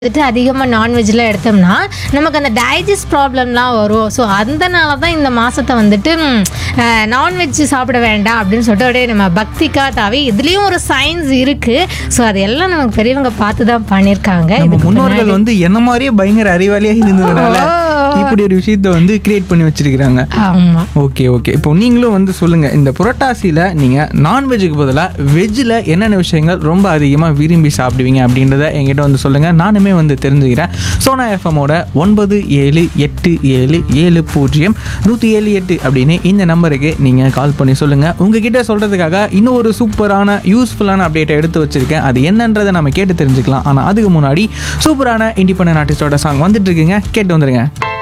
வந்துட்டு அதிகமாக நான்வெஜ்லாம் எடுத்தோம்னா நமக்கு அந்த டைஜஸ்ட் ப்ராப்ளம்லாம் வரும் ஸோ அதனால தான் இந்த மாதத்தை வந்துட்டு நான்வெஜ் சாப்பிட வேண்டாம் அப்படின்னு சொல்லிட்டு அப்படியே நம்ம பக்திக்கா தாவி இதுலேயும் ஒரு சயின்ஸ் இருக்குது ஸோ அதெல்லாம் நமக்கு பெரியவங்க பார்த்து தான் பண்ணியிருக்காங்க நம்ம இதுக்கு முன்னோர்கள் வந்து என்ன மாதிரியே பயங்கர அறிவாளியா இருந்ததுனால இப்படி ஒரு விஷயத்த வந்து கிரியேட் பண்ணி வச்சிருக்கிறாங்க ஆமாம் ஓகே ஓகே இப்போ நீங்களும் வந்து சொல்லுங்க இந்த புரட்டாசியில் நீங்கள் நான்வெஜ்ஜுக்கு பதிலாக வெஜ்ஜில் என்னென்ன விஷயங்கள் ரொம்ப அதிகமாக விரும்பி சாப்பிடுவீங்க அப்படின்றத என்கிட்ட வந்து சொல்லுங்க நானுமே வந்து தெரிஞ்சுக்கிறேன் சோனா எஃப்எம்மோட ஒன்பது ஏழு எட்டு ஏழு ஏழு பூஜ்ஜியம் நூற்றி ஏழு எட்டு அப்படின்னு இந்த நம்பருக்கு நீங்கள் கால் பண்ணி சொல்லுங்கள் உங்ககிட்ட சொல்கிறதுக்காக இன்னும் ஒரு சூப்பரான யூஸ்ஃபுல்லான அப்டேட்டை எடுத்து வச்சிருக்கேன் அது என்னன்றதை நம்ம கேட்டு தெரிஞ்சுக்கலாம் ஆனால் அதுக்கு முன்னாடி சூப்பரான இண்டிபெண்டன்ட் ஆர்டிஸ்டோட சாங் வந்துட்டு இருக்குங்க கேட்டு வந்துருங்க